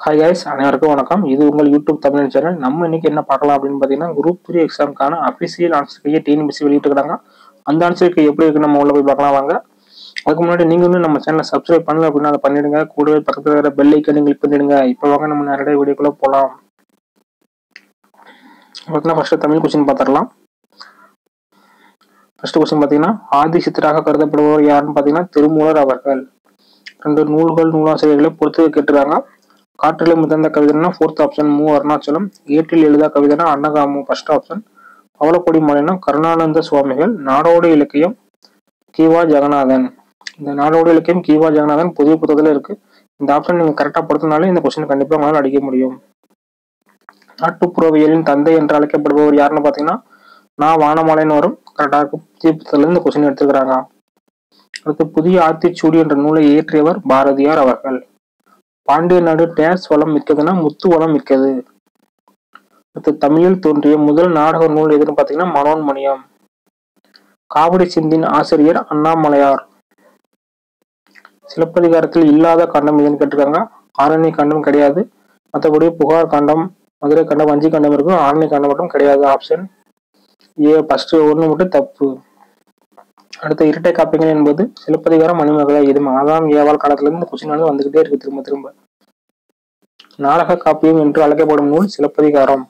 hi guys அனைவருக்கும் வணக்கம் இது உங்கள் யூடியூப் தமிழ் சேனல் நம்ம இன்னைக்கு என்ன பார்க்கலாம் அப்படின்னு பார்த்தீங்கன்னா குரூப் த்ரீ எக்ஸாமுக்கான அஃபிஷியல் ஆன்சர் கையை டிஎன்பிசி வெளியிட்டுருக்காங்க அந்த ஆன்சர் கை எப்படி இருக்கு நம்ம உள்ள போய் பார்க்கலாம் வாங்க அதுக்கு முன்னாடி நீங்க இன்னும் நம்ம சேனலை சப்ஸ்கிரைப் பண்ணல அப்படின்னா அதை பண்ணிடுங்க கூடவே பக்கத்தில் இருக்கிற பெல் ஐக்கனை கிளிக் பண்ணிடுங்க இப்போ வாங்க நம்ம நிறைய வீடியோக்குள்ள போகலாம் பார்த்தீங்கன்னா ஃபர்ஸ்ட் தமிழ் கொஸ்டின் பார்த்துடலாம் ஃபர்ஸ்ட் கொஸ்டின் பார்த்தீங்கன்னா ஆதி சித்தராக கருதப்படுபவர் யாருன்னு பார்த்தீங்கன்னா திருமூலர் அவர்கள் ரெண்டு நூல்கள் நூலாசிரியர்களை பொறுத்து கேட்டுருக்காங்க காற்றிலே முதந்த கவிதைனா ஃபோர்த் ஆப்ஷன் மு அருணாச்சலம் ஏட்டில் எழுதா கவிதைனா அன்னகாமு ஃபர்ஸ்ட் ஆப்ஷன் பவளக்கொடி மலைனா கருணானந்த சுவாமிகள் நாடோடி இலக்கியம் கீவா ஜெகநாதன் இந்த நாடோடி இலக்கியம் கீவா ஜெகநாதன் புதிய புத்தகத்துல இருக்கு இந்த ஆப்ஷன் நீங்க கரெக்டா பொறுத்தனாலே இந்த கொஸ்டின் கண்டிப்பா உங்களால அடிக்க முடியும் நாட்டுப்புறவியலின் தந்தை என்று அழைக்கப்படுபவர் யாருன்னு பாத்தீங்கன்னா நான் வானமாலைன்னு வரும் கரெக்டா இருக்கு புதிய புத்தகத்துல இந்த கொஸ்டின் எடுத்துக்கிறாங்க அடுத்து புதிய ஆத்திச்சூடி என்ற நூலை இயற்றியவர் பாரதியார் அவர்கள் பாண்டிய நாடு டேஸ் வளம் மிக்கதுன்னா முத்து வளம் மிக்கது அடுத்து தமிழில் தோன்றிய முதல் நாடக நூல் எதுன்னு பார்த்தீங்கன்னா மனோன்மணியம் காவடி சிந்தின் ஆசிரியர் அண்ணாமலையார் சிலப்பதிகாரத்தில் இல்லாத கண்டம் எதுன்னு கேட்டிருக்காங்க ஆரணி கண்டம் கிடையாது மற்றபடி புகார் கண்டம் மதுரை கண்டம் வஞ்சி கண்டம் இருக்கும் ஆரணி கண்டம் மட்டும் கிடையாது ஆப்ஷன் ஏ ஃபர்ஸ்ட் ஒன்று மட்டும் தப்பு அடுத்த இரட்டை காப்பியங்கள் என்பது சிலப்பதிகாரம் மணிமகளை இது மாதாம் ஏவாள் காலத்துல இருந்து கொஸ்டின் வந்து வந்துகிட்டே இருக்கு திரும்ப திரும்ப நாடக காப்பியம் என்று அழைக்கப்படும் நூல் சிலப்பதிகாரம்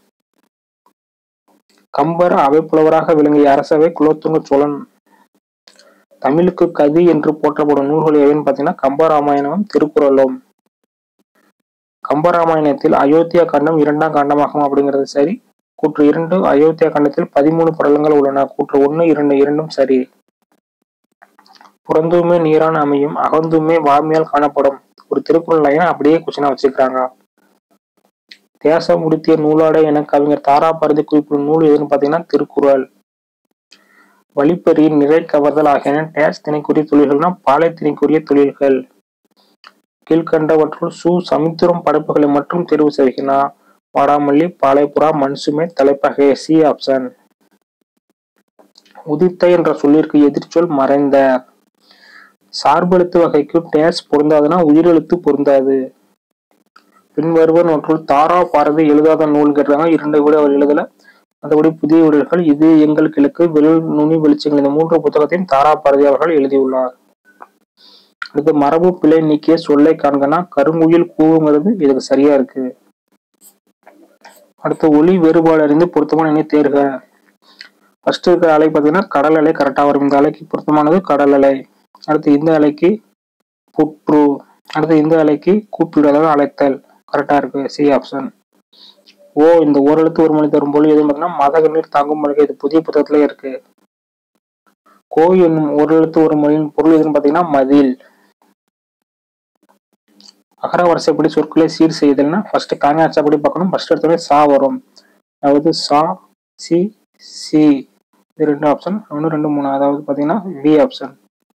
கம்பர் அவைப்புலவராக விளங்கிய அரசவை குலோத்துங்க சோழன் தமிழுக்கு கதி என்று போற்றப்படும் நூல்கள் எவைன்னு பார்த்தீங்கன்னா கம்பராமாயணமும் திருக்குறளும் கம்பராமாயணத்தில் அயோத்தியா கண்டம் இரண்டாம் கண்டமாகும் அப்படிங்கிறது சரி கூற்று இரண்டு அயோத்தியா கண்டத்தில் பதிமூணு படலங்கள் உள்ளன கூற்று ஒன்று இரண்டு இரண்டும் சரி புறந்துமே நீரான அமையும் அகந்துமே வாமியால் காணப்படும் ஒரு திருக்குறள் லைனை அப்படியே கொஸ்டினா வச்சிருக்காங்க தேசம் உடுத்திய நூலாடை என கவிஞர் தாரா பருதி குறிப்பிடும் நூல் எதுன்னு பார்த்தீங்கன்னா திருக்குறள் வழிப்பறியின் நிறை கவர்தல் ஆகியன டேஸ் திணைக்குரிய தொழில்கள்னா பாலை திணைக்குரிய தொழில்கள் கீழ்கண்டவற்றுள் சு சமுத்திரம் படைப்புகளை மட்டும் தேர்வு செய்கினா வாடாமல்லி பாலைப்புறா மண்சுமை தலைப்பகை சி ஆப்ஷன் உதித்த என்ற சொல்லிற்கு எதிர்ச்சொல் மறைந்த சார்பெழுத்து வகைக்கு டேஸ் பொருந்தாதுன்னா உயிரெழுத்து பொருந்தாது பின்வருவன் ஒன்றுள் தாரா பாரதி எழுதாத நூல் கேட்டாங்க இரண்டு விட அவர் எழுதல மற்றபடி புதிய விடல்கள் இது எங்கள் கிழக்கு விரல் நுனி வெளிச்சங்கள் இந்த மூன்று புத்தகத்தையும் தாரா பாரதி அவர்கள் எழுதியுள்ளார் அடுத்து மரபு பிழை நீக்கிய சொல்லை காண்கனா கருங்குயில் கூவுங்கிறது இதுக்கு சரியா இருக்கு அடுத்து ஒளி வேறுபாடு அறிந்து பொருத்தமான இணை தேர்க ஃபர்ஸ்ட் இருக்கிற அலை பார்த்தீங்கன்னா கடல் அலை கரெக்டாக வரும் இந்த அலைக்கு பொருத்தமானது கடல் அலை அடுத்து இந்த அலைக்கு புற்று அடுத்து இந்த அலைக்கு கூப்பிடு அதாவது அழைத்தல் கரெக்டாக இருக்கு சி ஆப்ஷன் ஓ இந்த ஓரெழுத்து ஒரு மொழி தரும் பொழுது எதுவும் பார்த்தீங்கன்னா மதக நீர் தாங்கும் மொழிகை இது புதிய புத்தகத்திலே இருக்கு கோ என்னும் ஒரு எழுத்து ஒரு மொழியின் பொருள் எதுன்னு பார்த்தீங்கன்னா மதில் அகர வரிசைப்படி சொற்களை சீர் செய்தல்னா ஃபர்ஸ்ட் காங்காச்சாப்படி பார்க்கணும் ஃபர்ஸ்ட் எடுத்தோடனே சா வரும் அதாவது சா சி சி இது ரெண்டு ஆப்ஷன் ஒன்று ரெண்டு மூணு அதாவது பார்த்தீங்கன்னா வி ஆப்ஷன்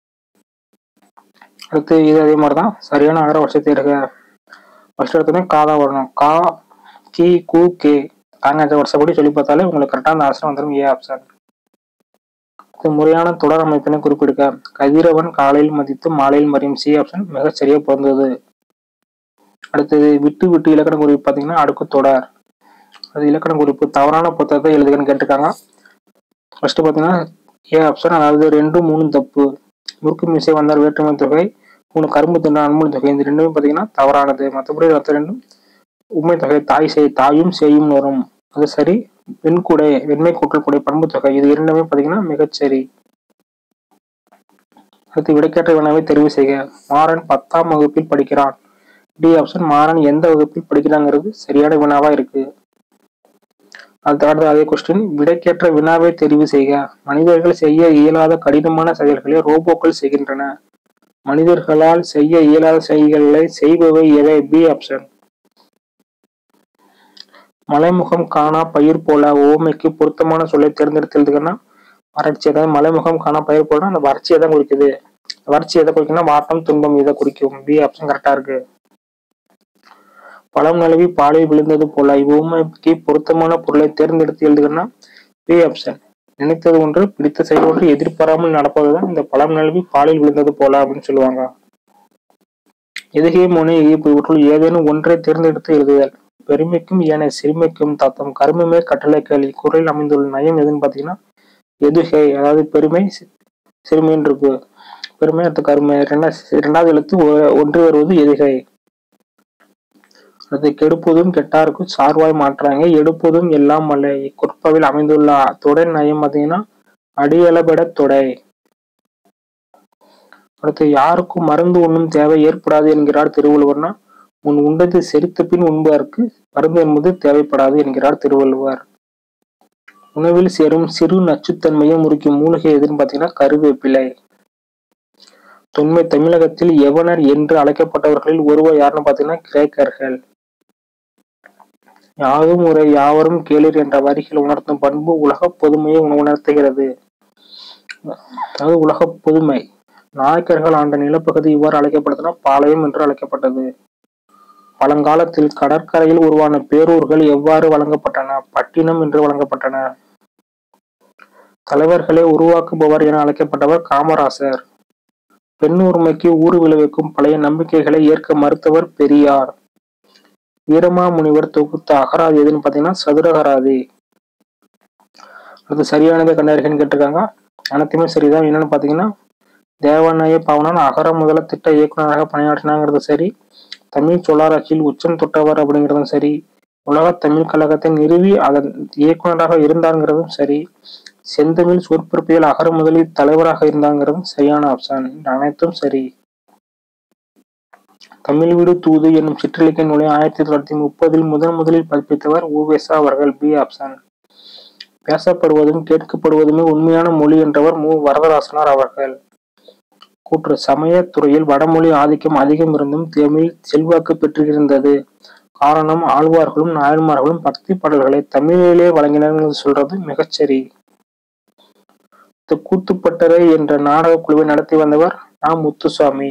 அடுத்து இது அதே மாதிரி தான் சரியான அகர வரிசை தேர்க ஃபர்ஸ்ட் எடுத்தோடனே கா தான் வரணும் கா கி கு கே காங்காச்ச வருஷப்படி சொல்லி பார்த்தாலே உங்களுக்கு கரெக்டாக அந்த ஆன்சர் வந்துடும் ஏ ஆப்ஷன் இது முறையான தொடர் அமைப்பினை குறிப்பிடுக கதிரவன் காலையில் மதித்து மாலையில் மறியும் சி ஆப்ஷன் மிக சரியா பொருந்தது அடுத்தது விட்டு விட்டு இலக்கண குறிப்பு பார்த்தீங்கன்னா அடுக்கு தொடர் அது இலக்கண குறிப்பு தவறான புத்தகத்தை எழுதுகன்னு கேட்டிருக்காங்க ஃபர்ஸ்ட் பார்த்தீங்கன்னா ஏ ஆப்ஷன் அதாவது ரெண்டு மூணு தப்பு முறுக்கு மிசை வந்தால் வேற்றுமை தொகை மூணு கரும்பு தின்ற அன்மொழி தொகை இந்த ரெண்டுமே பார்த்தீங்கன்னா தவறானது மற்றபடி மற்ற ரெண்டும் உண்மை தொகை தாய் செய் தாயும் செய்யும்னு வரும் அது சரி வெண்குடை வெண்மை கூட்டல் கூடை பண்பு தொகை இது இரண்டுமே பார்த்தீங்கன்னா மிகச்சரி அடுத்து விடைக்கேற்ற வினாவை தெரிவு செய்க மாறன் பத்தாம் வகுப்பில் படிக்கிறான் டி ஆப்ஷன் மாறன் எந்த வகுப்பில் படிக்கிறாங்கிறது சரியான வினாவா இருக்கு அடுத்த அடுத்த அதே கொஸ்டின் விடைக்கேற்ற வினாவை தெரிவு செய்க மனிதர்கள் செய்ய இயலாத கடினமான செயல்களை ரோபோக்கள் செய்கின்றன மனிதர்களால் செய்ய இயலாத செயல்களை செய்பவை எவை பி ஆப்ஷன் மலைமுகம் காணா பயிர் போல ஓமைக்கு பொருத்தமான சொல்லை தேர்ந்தெடுத்து எழுதுங்கன்னா வறட்சி அதாவது மலைமுகம் காணா பயிர் போல அந்த வறட்சியை தான் குறிக்குது வறட்சி எதை குறிக்குன்னா வாட்டம் துன்பம் இதை குறிக்கும் பி ஆப்ஷன் கரெக்டா இருக்கு பழம் நழுவி பாலில் விழுந்தது போல இவ்வுமைக்கு பொருத்தமான பொருளை தேர்ந்தெடுத்து எழுதுகிறனா பி ஆப்ஷன் நினைத்தது ஒன்று பிடித்த செயல் ஒன்று எதிர்பாராமல் நடப்பதுதான் இந்த பழம் நழுவி பாலில் விழுந்தது போல அப்படின்னு சொல்லுவாங்க எதுகை முனை ஈர்ப்பு இவற்றுள் ஏதேனும் ஒன்றை தேர்ந்தெடுத்து எழுதுதல் பெருமைக்கும் ஏனைய சிறுமைக்கும் தத்தம் கருமமே கட்டளைகள் இக்குறையில் அமைந்துள்ள நயம் எதுன்னு பார்த்தீங்கன்னா எதுகை அதாவது பெருமை சி- சிறுமைன்னு இருக்கு பெருமை அடுத்து கருமை ரெண்டாவது இரண்டாவது எழுத்து ஒ- ஒன்று வருவது எதுகை அடுத்து கெடுப்பதும் கெட்டாருக்கும் சார்வாய் மாற்றாங்க எடுப்பதும் எல்லாம் அல்ல இக்குற்பவில் அமைந்துள்ள தொடை நயம் பார்த்தீங்கன்னா அடியளபெட தொடை அடுத்து யாருக்கும் மருந்து ஒன்றும் தேவை ஏற்படாது என்கிறார் திருவள்ளுவர்னா உன் உண்டது செரித்த பின் உண்பார்க்கு மருந்து என்பது தேவைப்படாது என்கிறார் திருவள்ளுவர் உணவில் சேரும் சிறு நச்சுத்தன்மையை முறிக்கும் மூலிகை எதுன்னு பார்த்தீங்கன்னா கருவேப்பிலை தொன்மை தமிழகத்தில் யவனர் என்று அழைக்கப்பட்டவர்களில் ஒருவர் யாருன்னு பார்த்தீங்கன்னா கிரேக்கர்கள் யாதும் முறை யாவரும் கேளிர் என்ற வரிகள் உணர்த்தும் பண்பு உலக பொதுமையை உண- உணர்த்துகிறது அதாவது உலக பொதுமை நாயக்கர்கள் ஆண்ட நிலப்பகுதி இவ்வாறு அழைக்கப்படுதுன்னா பாளையம் என்று அழைக்கப்பட்டது பழங்காலத்தில் கடற்கரையில் உருவான பேரூர்கள் எவ்வாறு வழங்கப்பட்டன பட்டினம் என்று வழங்கப்பட்டன தலைவர்களை உருவாக்குபவர் என அழைக்கப்பட்டவர் காமராசர் பெண் உரிமைக்கு ஊறு விளைவிக்கும் பழைய நம்பிக்கைகளை ஏற்க மறுத்தவர் பெரியார் வீரமாமுனிவர் தொகுத்த அகராதி எதுன்னு பார்த்தீங்கன்னா சதுரகராதி அடுத்து சரியானதை கண்டறிகன்னு கேட்டிருக்காங்க அனைத்துமே சரிதான் என்னன்னு பார்த்தீங்கன்னா தேவநாய பவனன் அகர முதல திட்ட இயக்குநராக பணியாற்றினாங்கிறது சரி தமிழ் சொல்லாராட்சியில் உச்சம் தொட்டவர் அப்படிங்கிறதும் சரி உலக தமிழ் கழகத்தை நிறுவி அதன் இயக்குனராக இருந்தாங்கிறதும் சரி செந்தமிழ் சொற்பிறப்பியல் அகர முதலில் தலைவராக இருந்தாங்கிறதும் சரியான ஆப்ஷன் இந்த அனைத்தும் சரி தமிழ் வீடு தூது என்னும் சிற்றிலக்கிய நூலை ஆயிரத்தி தொள்ளாயிரத்தி முப்பதில் முதன் முதலில் பதிப்பித்தவர் உவேசா அவர்கள் பி ஆப்ஷன் பேசப்படுவதும் கேட்கப்படுவதுமே உண்மையான மொழி என்றவர் மு வரதராசனார் அவர்கள் கூற்று சமயத் துறையில் வடமொழி ஆதிக்கம் அதிகம் இருந்தும் தமிழ் செல்வாக்கு பெற்றிருந்தது காரணம் ஆழ்வார்களும் நாயன்மார்களும் பக்தி பாடல்களை தமிழிலே வழங்கினர் என்று சொல்றது மிகச்சரி இந்த கூத்துப்பட்டறை என்ற நாடக குழுவை நடத்தி வந்தவர் நா முத்துசாமி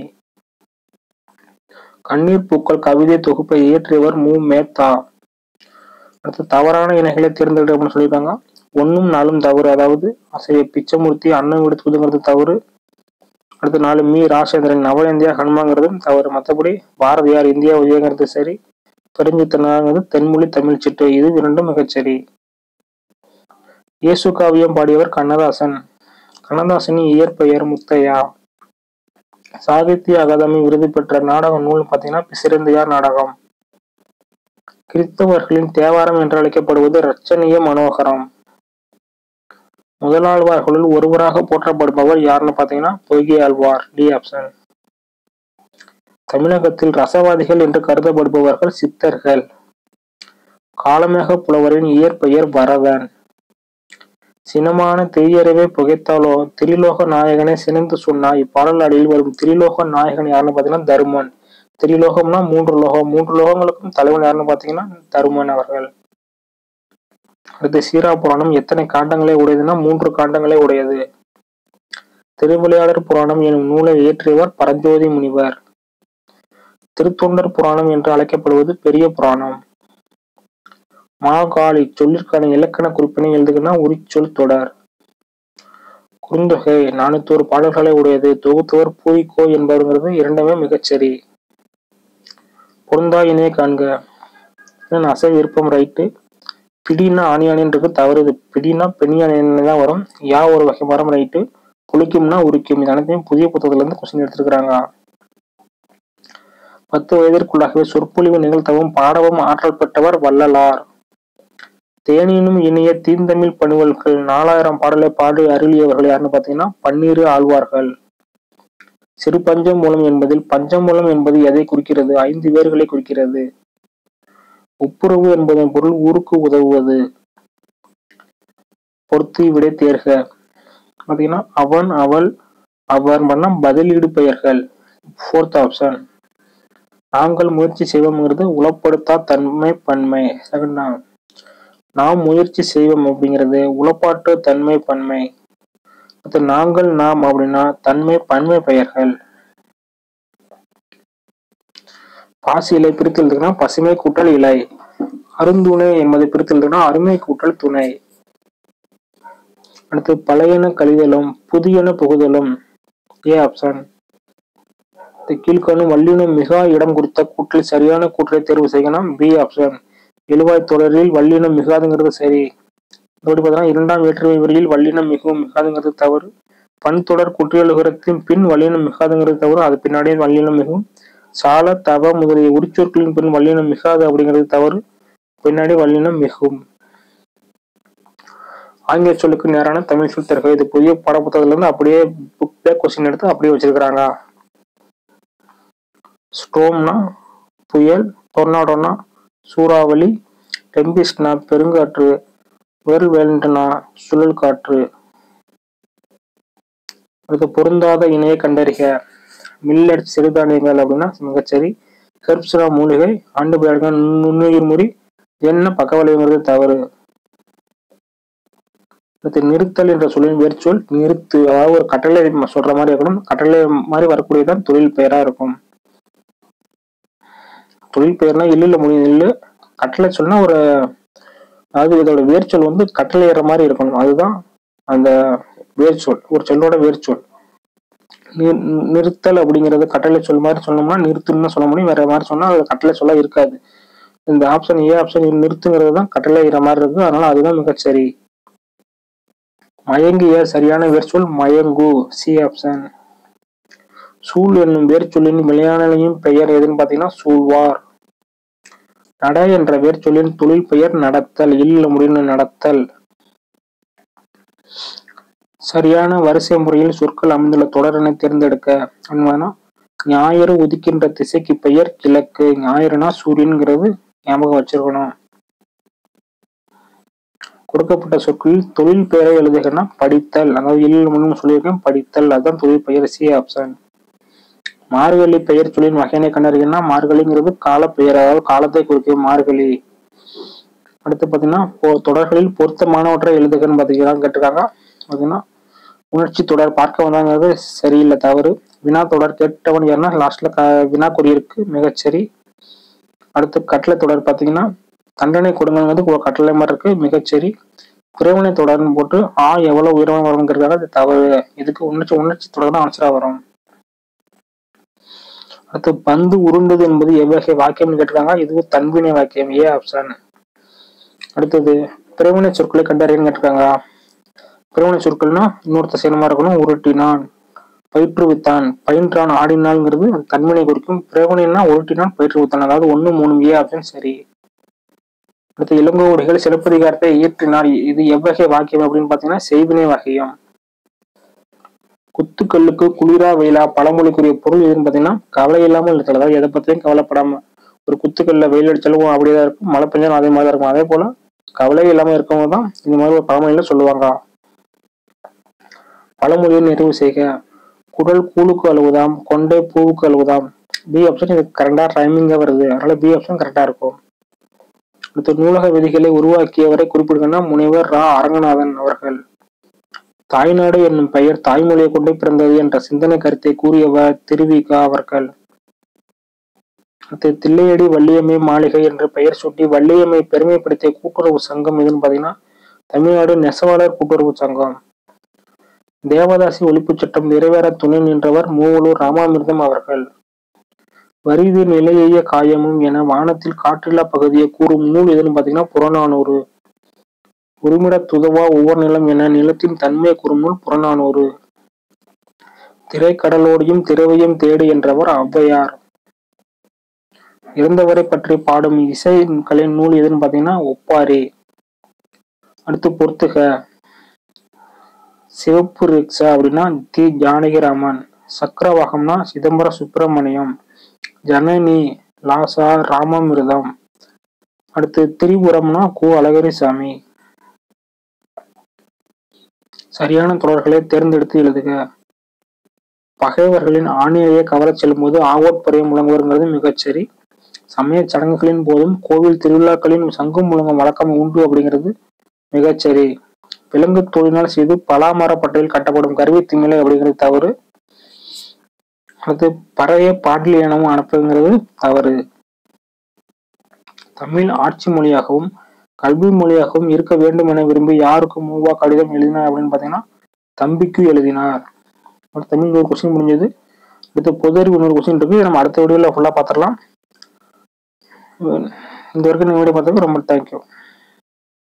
கண்ணீர் பூக்கள் கவிதை தொகுப்பை இயற்றியவர் மு மேத்தா அடுத்து தவறான இணைகளை தேர்ந்தெடு அப்படின்னு சொல்லியிருக்காங்க ஒன்னும் நாளும் தவறு அதாவது அசைய பிச்சமூர்த்தி அன்னம் எடுத்துக்கிறது தவறு அடுத்து நாலு மீ ராசேந்திரன் நவ இந்தியா ஹனுமாங்கிறதும் தவறு மற்றபடி பாரதியார் இந்தியா உதயங்கிறது சரி பெருஞ்சித்தனாங்கிறது தென்மொழி தமிழ் சிட்டு இது இரண்டும் மிகச்சரி இயேசு காவியம் பாடியவர் கண்ணதாசன் கண்ணதாசனின் இயற்பெயர் முத்தையா சாகித்ய அகாதமி விருது பெற்ற நாடக நூல் பார்த்தீங்கன்னா பிசிறந்தையார் நாடகம் கிறிஸ்தவர்களின் தேவாரம் என்று அழைக்கப்படுவது ரச்சனிய மனோகரம் முதலாழ்வார்களுள் ஒருவராக போற்றப்படுபவர் யாருன்னு பார்த்தீங்கன்னா பொய்கை ஆழ்வார் டி ஆப்ஷன் தமிழகத்தில் ரசவாதிகள் என்று கருதப்படுபவர்கள் சித்தர்கள் காலமேக புலவரின் இயற்பெயர் வரதன் சினமான திரியறவே புகைத்தாலோ திரிலோக நாயகனை சினந்து சொன்னா இப்பாடல் அடியில் வரும் திரிலோக நாயகன் யாருன்னு பார்த்தீங்கன்னா தருமன் திரிலோகம்னா மூன்று லோகம் மூன்று லோகங்களுக்கும் தலைவன் யாருன்னு பார்த்தீங்கன்னா தருமன் அவர்கள் அடுத்து சீரா புராணம் எத்தனை காண்டங்களை உடையதுன்னா மூன்று காண்டங்களை உடையது திருவிளையாடற் புராணம் எனும் நூலை இயற்றியவர் பரஞ்சோதி முனிவர் திருத்தொண்டர் புராணம் என்று அழைக்கப்படுவது பெரிய புராணம் மாகாளி சொல்லிற்கான இலக்கண குறிப்பினை எழுதுகனா உரிச்சொல் தொடர் குறுந்தொகை நானூத்தோரு பாடல்களை உடையது தொகுத்தவர் பூரிக்கோ என்பவருங்கிறது இரண்டுமே மிகச்சரி பொருந்தா இணைய காண்க இதன் அசை விருப்பம் ரைட்டு பிடினா ஆணியானின்றது தவறு இது பிடினா பெண்ணியானின்னு தான் வரும் யா ஒரு வகை மரம் ரைட்டு குளிக்கும்னா உரிக்கும் இது அனைத்தையும் புதிய புத்தகத்துல இருந்து கொஸ்டின் எடுத்திருக்கிறாங்க பத்து வயதிற்குள்ளாகவே சொற்பொழிவு நிகழ்த்தவும் பாடவும் ஆற்றல் பெற்றவர் வள்ளலார் தேனினும் இனிய தீந்தமிழ் பணிவல்கள் நாலாயிரம் பாடலை பாடி அருளியவர்கள் யாருன்னு பார்த்தீங்கன்னா பன்னீரு ஆழ்வார்கள் சிறு பஞ்சமூலம் என்பதில் பஞ்சமூலம் என்பது எதை குறிக்கிறது ஐந்து வேர்களை குறிக்கிறது ஒப்புரவு என்பதன் பொருள் ஊருக்கு உதவுவது பொறுத்து விடை தேர்க பார்த்தீங்கன்னா அவன் அவள் அவர் பண்ண பதிலீடு பெயர்கள் ஃபோர்த் ஆப்ஷன் நாங்கள் முயற்சி செய்வோம்ங்கிறது உளப்படுத்தா தன்மை பன்மை செகண்டா நாம் முயற்சி செய்வோம் அப்படிங்கிறது உளப்பாட்டு தன்மை பன்மை அடுத்து நாங்கள் நாம் அப்படின்னா தன்மை பன்மை பெயர்கள் பாசி இலை பிரித்து எழுதுனா பசுமை கூட்டல் இலை அருந்துணை என்பதை பிரித்து எழுதுனா அருமை கூட்டல் துணை அடுத்து பழையன கழிதலும் புதியன புகுதலும் ஏ ஆப்ஷன் இந்த கீழ்காணும் வல்லினம் மிக இடம் குறித்த கூற்றில் சரியான கூற்றை தேர்வு செய்யணும் பி ஆப்ஷன் எழுவாய் தொடரில் வல்லினம் மிகாதுங்கிறது சரி இப்படி பார்த்தீங்கன்னா இரண்டாம் வேற்றுமை வரியில் வல்லினம் மிகவும் மிகாதுங்கிறது தவறு பன்தொடர் குற்றியலுகரத்தின் பின் வல்லினம் மிகாதுங்கிறது தவறு அது பின்னாடியே வல்லினம் மிகவும் சால தவ முதலிய உரிச்சொற்களின் பின் வல்லினம் மிகாது அப்படிங்கிறது தவறு பின்னாடி வல்லினம் மிகும் ஆங்கில சொல்லுக்கு நேரான தமிழ் சொல் தருக இது புதிய பாடப்புத்தகத்துல இருந்து அப்படியே புக் பேக் கொஸ்டின் எடுத்து அப்படியே வச்சிருக்கிறாங்க ஸ்டோம்னா புயல் டொர்னாடோனா சூறாவளி டெம்பிஸ்ட்னா பெருங்காற்று வெல் வேலண்டனா சுழல் காற்று அடுத்து பொருந்தாத இணையை கண்டறிக மில்லட் சிறுதானியங்கள் அப்படின்னா மிகச்சரி ஹெர்ப்ஸ்னா மூலிகை ஆண்டுபயாடுகள் நுண்ணுயிர் முறி என்ன பக்கவளையங்கிறது தவறு அடுத்து நிறுத்தல் என்ற சொல்லின் வேர்ச்சொல் நிறுத்து அதாவது ஒரு கட்டளை சொல்ற மாதிரி இருக்கணும் கட்டளை மாதிரி வரக்கூடியதான் தொழில் பெயரா இருக்கும் தொழில் பெயர்னா இல்லுல முடியும் இல்லு கட்டளை சொல்னா ஒரு அதாவது இதோட வேர்ச்சொல் வந்து கட்டளையிற மாதிரி இருக்கணும் அதுதான் அந்த வேர்ச்சொல் ஒரு சொல்லோட வேர்ச்சொல் நி- நிறுத்தல் அப்படிங்கிறது கட்டளை சொல் மாதிரி சொன்னோம்னா நிறுத்துன்னு சொல்ல முடியும் வேற மாதிரி சொன்னா அது கட்டளை சொல்ல இருக்காது இந்த ஆப்ஷன் ஏ ஆப்ஷன் நிறுத்துங்கிறது தான் கட்டளையிற மாதிரி இருக்கு அதனால அதுதான் மிகச்சரி மயங்கிய சரியான வேர்ச்சொல் மயங்கு சி ஆப்ஷன் சூழ் என்னும் வேர்ச்சொல்லின் விளையாடலையும் பெயர் எதுன்னு பார்த்தீங்கன்னா சூழ்வார் நட என்ற வேர்ச்சொல்லின் தொழில் பெயர் நடத்தல் இல்ல முடின்னு நடத்தல் சரியான வரிசை முறையில் சொற்கள் அமைந்துள்ள தொடரினை தேர்ந்தெடுக்க அன்பனா ஞாயிறு உதிக்கின்ற திசைக்கு பெயர் கிழக்கு ஞாயிறுனா சூரியன்கிறது ஞாபகம் வச்சிருக்கணும் கொடுக்கப்பட்ட சொற்களில் தொழில் பெயரை எழுதுகிறனா படித்தல் அதாவது இல்ல முன்னு சொல்லியிருக்கேன் படித்தல் அதுதான் தொழில் பெயர் சி ஆப்ஷன் மார்கழி பெயர் சொல்லின் வகையினை கண்டறியனா மார்கழிங்கிறது கால பெயர் அதாவது காலத்தை குறிக்கும் மார்கழி அடுத்து பார்த்தீங்கன்னா பொ- தொடர்களில் பொருத்தமானவற்றை எழுதுகன்னு பார்த்தீங்கன்னா கேட்டிருக்காங்க பார்த்தீங்கன்னா உணர்ச்சி தொடர் பார்க்க வந்தாங்கிறது சரியில்லை தவறு வினா தொடர் கேட்டவன் யாருன்னா லாஸ்ட்ல க வினா குறியிருக்கு மிகச்சரி அடுத்து கட்டளை தொடர் பார்த்தீங்கன்னா தண்டனை கொடுங்கிறது ஒரு கட்டளை மாதிரி இருக்கு மிகச்சரி குறைவனை தொடர்னு போட்டு ஆ எவ்வளவு உயரமாக வருங்கிறதால அது தவறு இதுக்கு உணர்ச்சி உணர்ச்சி தொடர் தான் ஆன்சரா வரும் அடுத்து பந்து உருண்டது என்பது எவ்வகை வாக்கியம்னு கேட்டிருக்காங்க இதுவும் தன்வினை வாக்கியம் ஏ ஆப்ஷன் அடுத்தது பிறவினை சொற்களை கண்டறியன்னு கேட்டிருக்காங்க பிறவினை சொற்கள்னா இன்னொருத்த சேனமா இருக்கணும் உருட்டினான் பயிற்றுவித்தான் பயின்றான் ஆடினான்ங்கிறது அது தன்வினை குறிக்கும் பிறவினைனா உருட்டினான் பயிற்றுவித்தான் அதாவது ஒண்ணு மூணு ஏ ஆப்ஷன் சரி அடுத்து இளங்கோவடிகள் சிலப்பதிகாரத்தை இயற்றினார் இது எவ்வகை வாக்கியம் அப்படின்னு பார்த்தீங்கன்னா செய்வினை வகையம் குத்துக்கல்லுக்கு குளிரா வெயிலா பழமொழிக்குரிய பொருள் எதுன்னு பார்த்தீங்கன்னா கவலை இல்லாமல் இருக்கிறது அதாவது எதை பத்தியும் கவலைப்படாம ஒரு குத்துக்கல்ல வெயில் அடிச்சாலும் அப்படியே தான் இருக்கும் மழை பெஞ்சாலும் அதே மாதிரி தான் இருக்கும் அதே போல கவலை இல்லாம இருக்கவங்க தான் இந்த மாதிரி ஒரு பழமொழியில சொல்லுவாங்க பழமொழியை நிறைவு செய்க குடல் கூழுக்கு அழுவுதாம் கொண்டை பூவுக்கு அழுவுதாம் பி ஆப்ஷன் இது கரெக்டா ரைமிங்கா வருது அதனால பி ஆப்ஷன் கரெக்டா இருக்கும் அடுத்து நூலக விதிகளை உருவாக்கியவரை குறிப்பிடுங்கன்னா முனைவர் ரா அரங்கநாதன் அவர்கள் தாய்நாடு என்னும் பெயர் தாய்மொழியை கொண்டே பிறந்தது என்ற சிந்தனை கருத்தை கூறியவர் திருவிகா அவர்கள் அடுத்து தில்லையடி வள்ளியம்மை மாளிகை என்ற பெயர் சூட்டி வள்ளியம்மை பெருமைப்படுத்திய கூட்டுறவு சங்கம் எதுன்னு பார்த்தீங்கன்னா தமிழ்நாடு நெசவாளர் கூட்டுறவு சங்கம் தேவதாசி ஒழிப்புச் சட்டம் நிறைவேற துணை நின்றவர் மூவலூர் ராமாமிர்தம் அவர்கள் வரிது நிலையைய காயமும் என வானத்தில் காற்றில்லா பகுதியை கூறும் நூல் எதுன்னு பார்த்தீங்கன்னா புறநானூறு உரிமிட துதவா ஒவ்வொரு நிலம் என நிலத்தின் தன்மையை கூறும் நூல் புறநானூறு திரைக்கடலோடியும் திரவையும் தேடு என்றவர் ஔவையார் இறந்தவரை பற்றி பாடும் இசை கலை நூல் எதுன்னு பார்த்தீங்கன்னா ஒப்பாரி அடுத்து பொறுத்துக சிவப்பு ரிக்ஷா அப்படின்னா தி ஜானகிராமன் சக்கரவாகம்னா சிதம்பரம் சுப்பிரமணியம் ஜனனி லாசா ராமாமிர்தம் அடுத்து திரிபுரம்னா கு அழகரிசாமி சரியான தொடர்களை தேர்ந்தெடுத்து எழுதுக பகைவர்களின் ஆணையை கவரச் செல்லும்போது ஆவோட்புறையை முழங்குவருங்கிறது மிகச்சரி சமய சடங்குகளின் போதும் கோவில் திருவிழாக்களின் சங்கம் முழங்கும் வழக்கம் உண்டு அப்படிங்கிறது மிகச்சரி விலங்கு தொழிலினால் செய்து பலாமரப்பட்டையில் கட்டப்படும் கருவி திமிலை அப்படிங்கிறது தவறு அடுத்து பறைய பாடலி எனவும் அனுப்புங்கிறது தவறு தமிழ் ஆட்சி மொழியாகவும் கல்வி மொழியாகவும் இருக்க வேண்டும் என விரும்பி யாருக்கு மூவா கடிதம் எழுதினார் அப்படின்னு பார்த்தீங்கன்னா தம்பிக்கு எழுதினார் ஒரு தமிழ் ஒரு கொஸ்டின் முடிஞ்சது அடுத்து பொது அறிவு இன்னொரு கொஸ்டின் இருக்கு இதை நம்ம அடுத்த வீடியோவில் ஃபுல்லாக பார்த்துடலாம் இந்த வரைக்கும் இந்த வீடியோ பார்த்ததுக்கு ரொம்ப தேங்க்யூ